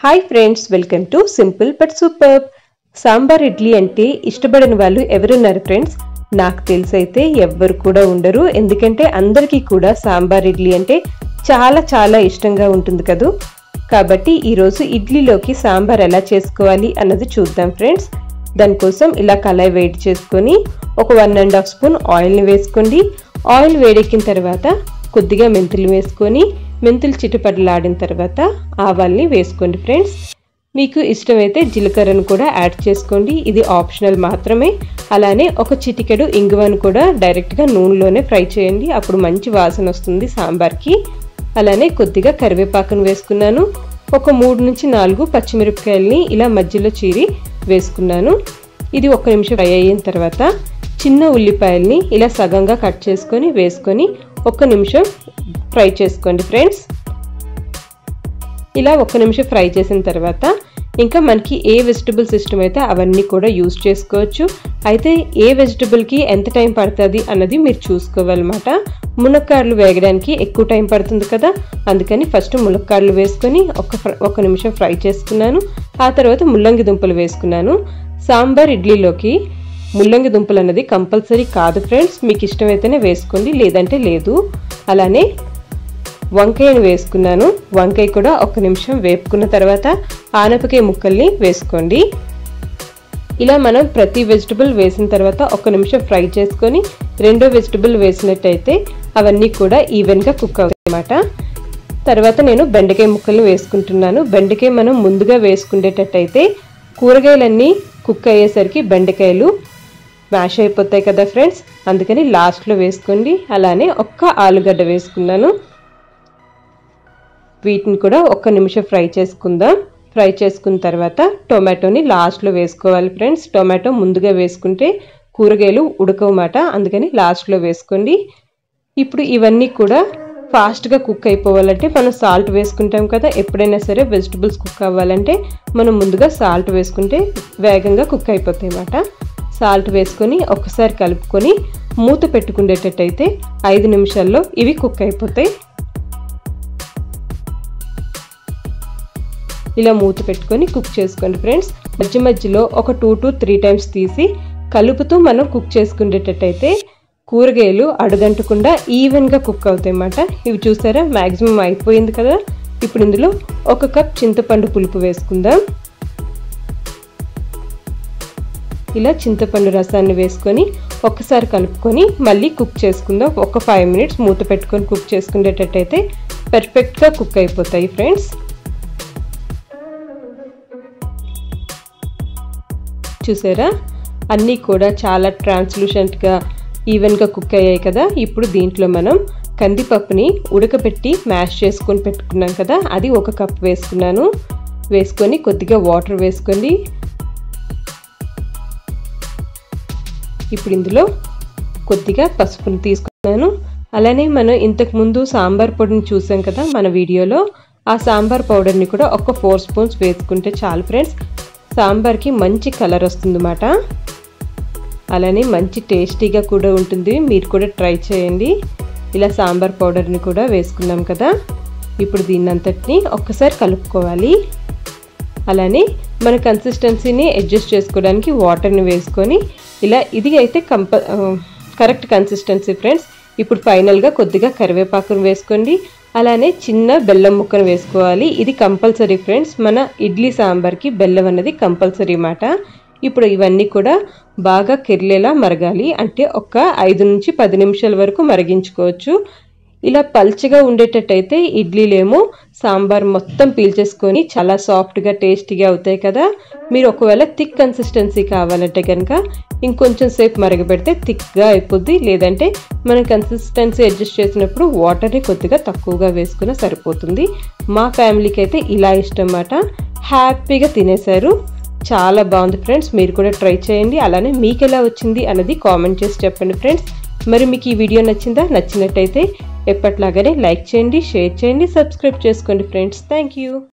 hi friends welcome to simple but super sambar idli అంటే ఇష్టపడని వాళ్ళు ఎవరున్నారు ఫ్రెండ్స్ నాకు తెలిసైతే ఎవ్వరు కూడా ఉండరు ఎందుకంటే అందరికీ కూడా సాంబార్ ఇడ్లీ అంటే చాలా చాలా ఇష్టంగా ఉంటుంది కదూ కాబట్టి ఈరోజు ఇడ్లీలోకి సాంబార్ ఎలా చేసుకోవాలి అన్నది చూద్దాం ఫ్రెండ్స్ దానికోసం ఇలా కళాయి వేడి చేసుకొని ఒక వన్ అండ్ హాఫ్ స్పూన్ ఆయిల్ని వేసుకోండి ఆయిల్ వేడెక్కిన తర్వాత కొద్దిగా మెంతులు వేసుకొని మెంతులు చిటపటలాడిన తర్వాత ఆవాల్ని వేసుకోండి ఫ్రెండ్స్ మీకు ఇష్టమైతే జీలకర్రను కూడా యాడ్ చేసుకోండి ఇది ఆప్షనల్ మాత్రమే అలానే ఒక చిటికెడు ఇంగువను కూడా డైరెక్ట్గా నూనెలోనే ఫ్రై చేయండి అప్పుడు మంచి వాసన వస్తుంది సాంబార్కి అలానే కొద్దిగా కరివేపాకును వేసుకున్నాను ఒక మూడు నుంచి నాలుగు పచ్చిమిరపకాయలని ఇలా మధ్యలో చీరి వేసుకున్నాను ఇది ఒక నిమిషం ఫ్రై అయిన తర్వాత చిన్న ఉల్లిపాయల్ని ఇలా సగంగా కట్ చేసుకొని వేసుకొని ఒక నిమిషం ఫ్రై చేసుకోండి ఫ్రెండ్స్ ఇలా ఒక్క నిమిషం ఫ్రై చేసిన తర్వాత ఇంకా మనకి ఏ వెజిటబుల్స్ ఇష్టమైతే అవన్నీ కూడా యూస్ చేసుకోవచ్చు అయితే ఏ వెజిటబుల్కి ఎంత టైం పడుతుంది అన్నది మీరు చూసుకోవాలన్నమాట మునక్కాడలు వేగడానికి ఎక్కువ టైం పడుతుంది కదా అందుకని ఫస్ట్ మునక్కాడలు వేసుకొని ఒక ఒక నిమిషం ఫ్రై చేసుకున్నాను ఆ తర్వాత ముల్లంగి దుంపలు వేసుకున్నాను సాంబార్ ఇడ్లీలోకి ముల్లంగి దుంపలు అన్నది కంపల్సరీ కాదు ఫ్రెండ్స్ మీకు ఇష్టమైతేనే వేసుకోండి లేదంటే లేదు అలానే వంకాయను వేసుకున్నాను వంకాయ కూడా ఒక నిమిషం వేపుకున్న తర్వాత ఆనపకాయ ముక్కల్ని వేసుకోండి ఇలా మనం ప్రతి వెజిటబుల్ వేసిన తర్వాత ఒక నిమిషం ఫ్రై చేసుకొని రెండో వెజిటబుల్ వేసినట్టయితే అవన్నీ కూడా ఈవెన్గా కుక్ అవుతాయి అన్నమాట తర్వాత నేను బెండకాయ ముక్కల్ని వేసుకుంటున్నాను బెండకాయ మనం ముందుగా వేసుకునేటట్టయితే కూరగాయలన్నీ కుక్ అయ్యేసరికి బెండకాయలు మ్యాష్ అయిపోతాయి కదా ఫ్రెండ్స్ అందుకని లాస్ట్లో వేసుకోండి అలానే ఒక్క ఆలుగడ్డ వేసుకున్నాను వీటిని కూడా ఒక్క నిమిషం ఫ్రై చేసుకుందాం ఫ్రై చేసుకున్న తర్వాత టొమాటోని లాస్ట్లో వేసుకోవాలి ఫ్రెండ్స్ టొమాటో ముందుగా వేసుకుంటే కూరగాయలు ఉడకవమాట అందుకని లాస్ట్లో వేసుకోండి ఇప్పుడు ఇవన్నీ కూడా ఫాస్ట్గా కుక్ అయిపోవాలంటే మనం సాల్ట్ వేసుకుంటాం కదా ఎప్పుడైనా సరే వెజిటబుల్స్ కుక్ అవ్వాలంటే మనం ముందుగా సాల్ట్ వేసుకుంటే వేగంగా కుక్ అయిపోతాయి అన్నమాట సాల్ట్ వేసుకొని ఒకసారి కలుపుకొని మూత పెట్టుకునేటట్టయితే ఐదు నిమిషాల్లో ఇవి కుక్ అయిపోతాయి ఇలా మూత పెట్టుకొని కుక్ చేసుకోండి ఫ్రెండ్స్ మధ్య మధ్యలో ఒక టూ టు త్రీ టైమ్స్ తీసి కలుపుతూ మనం కుక్ చేసుకునేటట్టయితే కూరగాయలు అడగంటకుండా ఈవెన్గా కుక్ అవుతాయి అన్నమాట ఇవి చూసారా మ్యాక్సిమం అయిపోయింది కదా ఇప్పుడు ఇందులో ఒక కప్ చింతపండు పులుపు వేసుకుందాం ఇలా చింతపండు రసాన్ని వేసుకొని ఒక్కసారి కలుపుకొని మళ్ళీ కుక్ చేసుకుందాం ఒక ఫైవ్ మినిట్స్ మూత పెట్టుకొని కుక్ చేసుకునేటట్టయితే పర్ఫెక్ట్గా కుక్ అయిపోతాయి ఫ్రెండ్స్ చూసారా అన్నీ కూడా చాలా ట్రాన్స్లూషెంట్గా ఈవెన్గా కుక్ అయ్యాయి కదా ఇప్పుడు దీంట్లో మనం కందిపప్పుని ఉడకబెట్టి మ్యాష్ చేసుకొని పెట్టుకున్నాం కదా అది ఒక కప్ వేసుకున్నాను వేసుకొని కొద్దిగా వాటర్ వేసుకోండి ఇప్పుడు ఇందులో కొద్దిగా పసుపుని తీసుకున్నాను అలానే మనం ఇంతకుముందు సాంబార్ పొడిని చూసాం కదా మన వీడియోలో ఆ సాంబార్ పౌడర్ని కూడా ఒక ఫోర్ స్పూన్స్ వేసుకుంటే చాలు ఫ్రెండ్స్ సాంబార్కి మంచి కలర్ వస్తుందన్నమాట అలానే మంచి టేస్టీగా కూడా ఉంటుంది మీరు కూడా ట్రై చేయండి ఇలా సాంబార్ పౌడర్ని కూడా వేసుకున్నాం కదా ఇప్పుడు దీన్ని అంతటిని ఒక్కసారి కలుపుకోవాలి అలానే మన కన్సిస్టెన్సీని అడ్జస్ట్ చేసుకోవడానికి వాటర్ని వేసుకొని ఇలా ఇది అయితే కంప కరెక్ట్ కన్సిస్టెన్సీ ఫ్రెండ్స్ ఇప్పుడు ఫైనల్గా కొద్దిగా కరివేపాకును వేసుకోండి అలానే చిన్న బెల్లం ముక్కను వేసుకోవాలి ఇది కంపల్సరీ ఫ్రెండ్స్ మన ఇడ్లీ సాంబార్కి బెల్లం అనేది కంపల్సరీ మాట ఇప్పుడు ఇవన్నీ కూడా బాగా కెర్లేలా మరగాలి అంటే ఒక ఐదు నుంచి పది నిమిషాల వరకు మరిగించుకోవచ్చు ఇలా పల్చగా ఉండేటట్టయితే ఇడ్లీలేమో సాంబార్ మొత్తం పీల్చేసుకొని చాలా సాఫ్ట్గా టేస్టీగా అవుతాయి కదా మీరు ఒకవేళ థిక్ కన్సిస్టెన్సీ కావాలంటే కనుక ఇంకొంచెం సేపు మరగబెడితే థిక్గా అయిపోద్ది లేదంటే మన కన్సిస్టెన్సీ అడ్జస్ట్ చేసినప్పుడు వాటర్ని కొద్దిగా తక్కువగా వేసుకున్నా సరిపోతుంది మా ఫ్యామిలీకి అయితే ఇలా ఇష్టం అన్నమాట హ్యాపీగా తినేశారు చాలా బాగుంది ఫ్రెండ్స్ మీరు కూడా ట్రై చేయండి అలానే మీకు ఎలా వచ్చింది అన్నది కామెంట్ చేసి చెప్పండి ఫ్రెండ్స్ మరి మీకు ఈ వీడియో నచ్చిందా నచ్చినట్టయితే ఎప్పట్లాగానే లైక్ చేయండి షేర్ చేయండి సబ్స్క్రైబ్ చేసుకోండి ఫ్రెండ్స్ థ్యాంక్ యూ